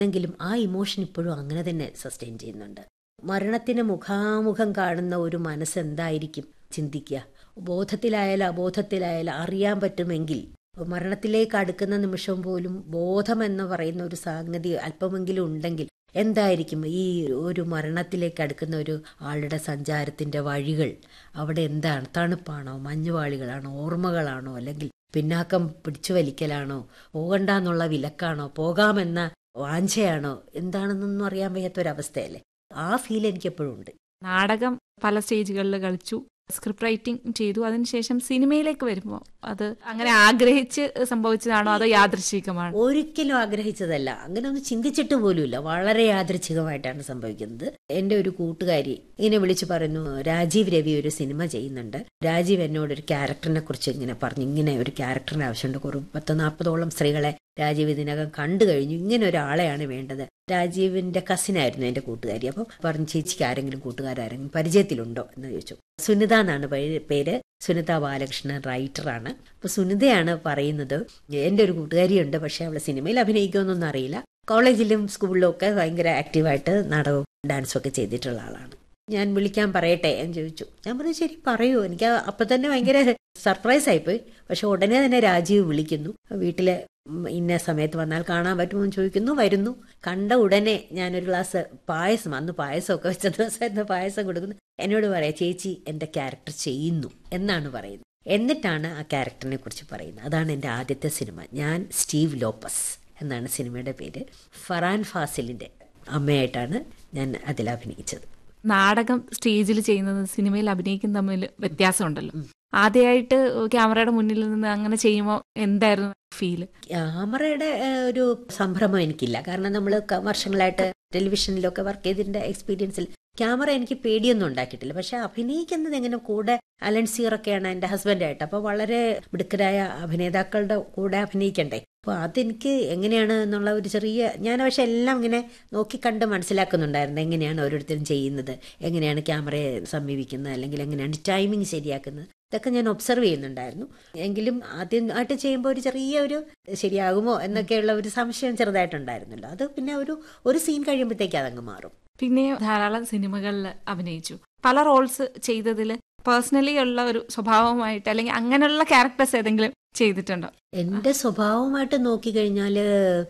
എങ്കിലും ആ ഇമോഷൻ ഇപ്പോഴും അങ്ങനെ തന്നെ സസ്റ്റെയിൻ ചെയ്യുന്നുണ്ട് മരണത്തിന് മുഖാമുഖം കാണുന്ന ഒരു മനസ്സ് എന്തായിരിക്കും ചിന്തിക്കുക ബോധത്തിലായാലും അബോധത്തിലായാലും അറിയാൻ പറ്റുമെങ്കിൽ മരണത്തിലേക്ക് അടുക്കുന്ന നിമിഷം പോലും ബോധം എന്ന് പറയുന്ന ഒരു സംഗതി അല്പമെങ്കിലും ഉണ്ടെങ്കിൽ എന്തായിരിക്കും ഈ ഒരു മരണത്തിലേക്ക് അടുക്കുന്ന ഒരു ആളുടെ സഞ്ചാരത്തിന്റെ വഴികൾ അവിടെ എന്താണ് തണുപ്പാണോ മഞ്ഞുപാളികളാണോ ഓർമ്മകളാണോ അല്ലെങ്കിൽ പിന്നാക്കം പിടിച്ചു വലിക്കലാണോ പോകണ്ടെന്നുള്ള വിലക്കാണോ പോകാമെന്ന വാഞ്ചയാണോ എന്താണെന്നൊന്നും അറിയാൻ വയ്യാത്തൊരവസ്ഥയല്ലേ ആ ഫീൽ എനിക്ക് എപ്പോഴും ഉണ്ട് നാടകം പല സ്റ്റേജുകളിൽ കളിച്ചു സ്ക്രിപ്റ്റ് റൈറ്റിംഗ് ചെയ്തു അതിനുശേഷം സിനിമയിലേക്ക് വരുമ്പോൾ അത് അങ്ങനെ ആഗ്രഹിച്ച് സംഭവിച്ചതാണോ അതോ യാദൃശികമാണോ ഒരിക്കലും ആഗ്രഹിച്ചതല്ല അങ്ങനെ ഒന്ന് ചിന്തിച്ചിട്ട് പോലുമില്ല വളരെ യാദൃച്ഛികമായിട്ടാണ് സംഭവിക്കുന്നത് എന്റെ ഒരു കൂട്ടുകാരി ഇങ്ങനെ വിളിച്ചു പറയുന്നു രാജീവ് രവി ഒരു സിനിമ ചെയ്യുന്നുണ്ട് രാജീവ് എന്നോട് ഒരു ക്യാരക്ടറിനെ കുറിച്ച് ഇങ്ങനെ പറഞ്ഞു ഇങ്ങനെ ഒരു ക്യാരക്ടറിന് ആവശ്യമുണ്ട് കുറു പത്ത് നാൽപ്പതോളം സ്ത്രീകളെ രാജീവ് ഇതിനകം കണ്ടു കഴിഞ്ഞു ഇങ്ങനെ ഒരാളെയാണ് വേണ്ടത് രാജീവിന്റെ കസിനായിരുന്നു എന്റെ കൂട്ടുകാരി അപ്പം പറഞ്ഞു ചേച്ചിക്ക് ആരെങ്കിലും കൂട്ടുകാരെങ്കിലും പരിചയത്തിലുണ്ടോ എന്ന് ചോദിച്ചു സുനിത എന്നാണ് പേര്- പേര് സുനിത ബാലകൃഷ്ണൻ റൈറ്ററാണ് അപ്പൊ സുനിതയാണ് പറയുന്നത് എന്റെ ഒരു കൂട്ടുകാരിയുണ്ട് പക്ഷെ അവള് സിനിമയിൽ അഭിനയിക്കുമെന്നൊന്നും അറിയില്ല കോളേജിലും സ്കൂളിലും ഒക്കെ ഭയങ്കര ആക്റ്റീവായിട്ട് നാടകവും ഡാൻസും ഒക്കെ ചെയ്തിട്ടുള്ള ആളാണ് ഞാൻ വിളിക്കാൻ പറയട്ടെ എന്ന് ചോദിച്ചു ഞാൻ പറഞ്ഞു ശരി പറയൂ എനിക്ക് അപ്പൊ തന്നെ ഭയങ്കര സർപ്രൈസ് ആയിപ്പോയി പക്ഷെ ഉടനെ തന്നെ രാജീവ് വിളിക്കുന്നു വീട്ടിലെ ഉം, ഇന്ന സമയത്ത് വന്നാൽ കാണാൻ പറ്റുമോ എന്ന് ചോദിക്കുന്നു വരുന്നു കണ്ട ഉടനെ ഞാനൊരു ഗ്ലാസ് പായസം അന്ന് പായസമൊക്കെ വെച്ച ദിവസമായിരുന്നു പായസം കൊടുക്കുന്നു എന്നോട് പറയാം ചേച്ചി എന്റെ ക്യാരക്ടർ ചെയ്യുന്നു എന്നാണ് പറയുന്നത് എന്നിട്ടാണ് ആ ക്യാരക്ടറിനെ കുറിച്ച് പറയുന്നത് അതാണ് എൻ്റെ ആദ്യത്തെ സിനിമ ഞാൻ സ്റ്റീവ് ലോപ്പസ് എന്നാണ് സിനിമയുടെ പേര് ഫറാൻ ഫാസിലിന്റെ അമ്മയായിട്ടാണ് ഞാൻ അതിൽ അഭിനയിച്ചത് നാടകം സ്റ്റേജിൽ ചെയ്യുന്നത് സിനിമയിൽ അഭിനയിക്കുന്ന തമ്മിൽ വ്യത്യാസമുണ്ടല്ലോ ആദ്യമായിട്ട് ക്യാമറയുടെ മുന്നിൽ നിന്ന് അങ്ങനെ ചെയ്യുമ്പോൾ എന്തായിരുന്നു ഫീല് ക്യാമറയുടെ ഏഹ്, ഒരു സംഭ്രമം എനിക്കില്ല കാരണം നമ്മൾ വർഷങ്ങളായിട്ട് ടെലിവിഷനിലൊക്കെ വർക്ക് ചെയ്തതിന്റെ എക്സ്പീരിയൻസിൽ ക്യാമറ എനിക്ക് പേടിയൊന്നും ഉണ്ടാക്കിയിട്ടില്ല പക്ഷെ അഭിനയിക്കുന്നത് എങ്ങനെ കൂടെ അലൻ സീറൊക്കെയാണ് എൻ്റെ ഹസ്ബൻഡായിട്ട് അപ്പോൾ വളരെ മിടുക്കരായ അഭിനേതാക്കളുടെ കൂടെ അഭിനയിക്കണ്ടേ അപ്പോൾ അതെനിക്ക് എങ്ങനെയാണ് എന്നുള്ള ഒരു ചെറിയ ഞാൻ പക്ഷെ എല്ലാം ഇങ്ങനെ നോക്കി കണ്ട് മനസ്സിലാക്കുന്നുണ്ടായിരുന്നു എങ്ങനെയാണ് ഓരോരുത്തരും ചെയ്യുന്നത് എങ്ങനെയാണ് ക്യാമറയെ സമീപിക്കുന്നത് അല്ലെങ്കിൽ എങ്ങനെയാണ് ടൈമിംഗ് ശരിയാക്കുന്നത് ഇതൊക്കെ ഞാൻ ഒബ്സർവ് ചെയ്യുന്നുണ്ടായിരുന്നു എങ്കിലും ആദ്യമായിട്ട് ചെയ്യുമ്പോൾ ഒരു ചെറിയ ഒരു ശരിയാകുമോ എന്നൊക്കെയുള്ള ഒരു സംശയം ചെറുതായിട്ടുണ്ടായിരുന്നല്ലോ അത് പിന്നെ ഒരു ഒരു സീൻ കഴിയുമ്പോഴത്തേക്ക് അതങ്ങ് മാറും പിന്നെ ധാരാളം സിനിമകളിൽ അഭിനയിച്ചു പല റോൾസ് ചെയ്തതിൽ പേഴ്സണലി ഉള്ള ഒരു സ്വഭാവമായിട്ട് അല്ലെങ്കിൽ അങ്ങനെയുള്ള ക്യാരക്ടേഴ്സ് ഏതെങ്കിലും ചെയ്തിട്ടുണ്ടോ എന്റെ സ്വഭാവമായിട്ട് നോക്കിക്കഴിഞ്ഞാല്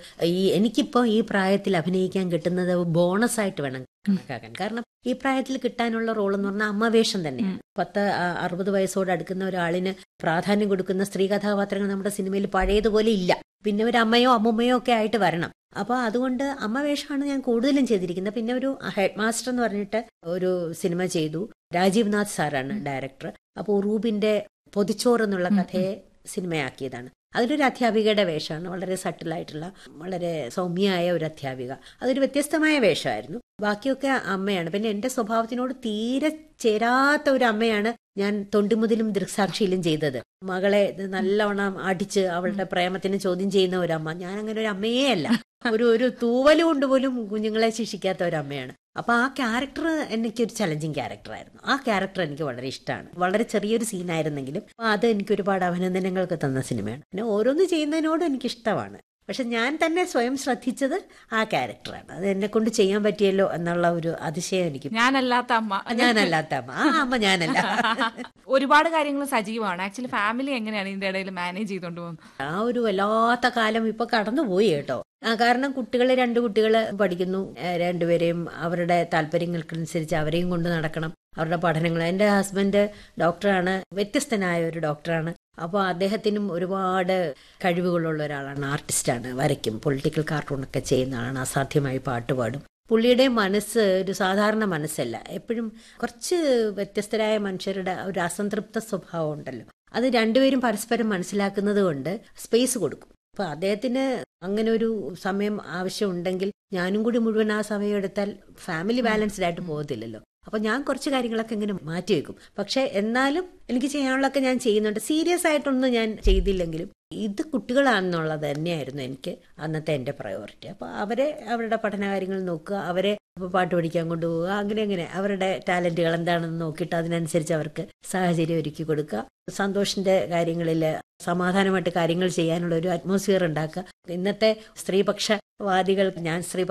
ഈ എനിക്കിപ്പോ ഈ പ്രായത്തിൽ അഭിനയിക്കാൻ കിട്ടുന്നത് ബോണസ് ആയിട്ട് വേണം കണക്കാക്കാൻ കാരണം ഈ പ്രായത്തിൽ കിട്ടാനുള്ള റോൾ എന്ന് പറഞ്ഞാൽ അമ്മവേഷം തന്നെയാണ് പത്ത് ആ- അറുപത് വയസ്സോട് അടുക്കുന്ന ഒരാളിന് പ്രാധാന്യം കൊടുക്കുന്ന സ്ത്രീ കഥാപാത്രങ്ങൾ നമ്മുടെ സിനിമയിൽ പഴയതുപോലെ ഇല്ല പിന്നെ ഒരു അമ്മയോ അമ്മുമ്മയോ ഒക്കെ ആയിട്ട് വരണം അപ്പൊ അതുകൊണ്ട് അമ്മ വേഷമാണ് ഞാൻ കൂടുതലും ചെയ്തിരിക്കുന്നത് പിന്നെ ഒരു ഹെഡ് മാസ്റ്റർ എന്ന് പറഞ്ഞിട്ട് ഒരു സിനിമ ചെയ്തു രാജീവ് നാഥ് സാറാണ് ഡയറക്ടർ അപ്പോൾ റൂബിന്റെ പൊതിച്ചോറ് എന്നുള്ള കഥയെ സിനിമയാക്കിയതാണ് അതിലൊരു അധ്യാപികയുടെ വേഷമാണ് വളരെ സട്ടിലായിട്ടുള്ള വളരെ സൗമ്യമായ ഒരു അധ്യാപിക അതൊരു വ്യത്യസ്തമായ വേഷമായിരുന്നു ബാക്കിയൊക്കെ അമ്മയാണ് പിന്നെ എന്റെ സ്വഭാവത്തിനോട് തീരെ ചേരാത്ത ഒരു അമ്മയാണ് ഞാൻ തൊണ്ടിമുതലും ദൃക്സാക്ഷിയിലും ചെയ്തത് മകളെ നല്ലവണ്ണം അടിച്ച് അവളുടെ പ്രേമത്തിന് ചോദ്യം ചെയ്യുന്ന ഒരു അമ്മ ഞാൻ അങ്ങനെ ഒരു അമ്മയേ അല്ല ഒരു ഒരു തൂവല് കൊണ്ട് പോലും കുഞ്ഞുങ്ങളെ ശിക്ഷിക്കാത്ത ഒരു അമ്മയാണ് അപ്പൊ ആ ക്യാരക്ടർ എനിക്കൊരു ചലഞ്ചിങ് ക്യാരക്ടറായിരുന്നു ആ ക്യാരക്ടർ എനിക്ക് വളരെ ഇഷ്ടമാണ് വളരെ ചെറിയൊരു സീനായിരുന്നെങ്കിലും അത് എനിക്ക് ഒരുപാട് അഭിനന്ദനങ്ങൾക്ക് തന്ന സിനിമയാണ് പിന്നെ ഓരോന്ന് ചെയ്യുന്നതിനോടും എനിക്ക് ഇഷ്ടമാണ് പക്ഷെ ഞാൻ തന്നെ സ്വയം ശ്രദ്ധിച്ചത് ആ ക്യാരക്ടറാണ് അത് എന്നെ കൊണ്ട് ചെയ്യാൻ പറ്റിയല്ലോ എന്നുള്ള ഒരു അതിശയം എനിക്ക് ഞാനല്ലാത്ത അമ്മ ഞാനല്ലാത്ത അമ്മ ആ അമ്മ ഞാനല്ല ഒരുപാട് കാര്യങ്ങൾ സജീവമാണ് ആക്ച്വലി ഫാമിലി എങ്ങനെയാണ് ഇതിന്റെ ഇടയിൽ മാനേജ് ചെയ്തുകൊണ്ട് പോകുന്നത് ആ ഒരു വല്ലാത്ത കാലം ഇപ്പൊ കടന്നുപോയി കേട്ടോ ആ കാരണം കുട്ടികൾ രണ്ട് കുട്ടികൾ പഠിക്കുന്നു ഏഹ് രണ്ടുപേരെയും അവരുടെ താല്പര്യങ്ങൾക്കനുസരിച്ച് അവരെയും കൊണ്ട് നടക്കണം അവരുടെ പഠനങ്ങൾ എൻ്റെ ഹസ്ബൻഡ് ഡോക്ടറാണ് വ്യത്യസ്തനായ ഒരു ഡോക്ടറാണ് അപ്പോൾ അദ്ദേഹത്തിനും ഒരുപാട് കഴിവുകളുള്ള ഒരാളാണ് ആർട്ടിസ്റ്റാണ് വരയ്ക്കും പൊളിറ്റിക്കൽ കാർട്ടൂണൊക്കെ ചെയ്യുന്ന ആളാണ് അസാധ്യമായി പാട്ട് പാടും പുള്ളിയുടെ മനസ്സ് ഒരു സാധാരണ മനസ്സല്ല എപ്പോഴും കുറച്ച് വ്യത്യസ്തരായ മനുഷ്യരുടെ ഒരു അസംതൃപ്ത സ്വഭാവം ഉണ്ടല്ലോ അത് രണ്ടുപേരും പരസ്പരം മനസ്സിലാക്കുന്നത് കൊണ്ട് സ്പേസ് കൊടുക്കും അപ്പൊ അദ്ദേഹത്തിന് അങ്ങനെ ഒരു സമയം ആവശ്യമുണ്ടെങ്കിൽ ഞാനും കൂടി മുഴുവൻ ആ സമയം എടുത്താൽ ഫാമിലി ബാലൻസ്ഡ് ആയിട്ട് പോകത്തില്ലല്ലോ അപ്പൊ ഞാൻ കുറച്ച് കാര്യങ്ങളൊക്കെ ഇങ്ങനെ മാറ്റിവെക്കും പക്ഷെ എന്നാലും എനിക്ക് ചെയ്യാനുള്ളതൊക്കെ ഞാൻ ചെയ്യുന്നുണ്ട് സീരിയസ് ആയിട്ടൊന്നും ഞാൻ ചെയ്തില്ലെങ്കിലും ഇത് കുട്ടികളാണെന്നുള്ളത് തന്നെയായിരുന്നു എനിക്ക് അന്നത്തെ എൻ്റെ പ്രയോറിറ്റി അപ്പോൾ അവരെ അവരുടെ പഠനകാര്യങ്ങൾ നോക്കുക അവരെ പാട്ട് പഠിക്കാൻ കൊണ്ടുപോവുക അങ്ങനെ അങ്ങനെ അവരുടെ ടാലന്റുകൾ എന്താണെന്ന് നോക്കിയിട്ട് അതിനനുസരിച്ച് അവർക്ക് സാഹചര്യം ഒരുക്കി കൊടുക്കുക സന്തോഷിന്റെ കാര്യങ്ങളിൽ സമാധാനമായിട്ട് കാര്യങ്ങൾ ചെയ്യാനുള്ള ഒരു അറ്റ്മോസ്ഫിയർ ഉണ്ടാക്കുക ഇന്നത്തെ സ്ത്രീപക്ഷവാദികൾ ഞാൻ സ്ത്രീ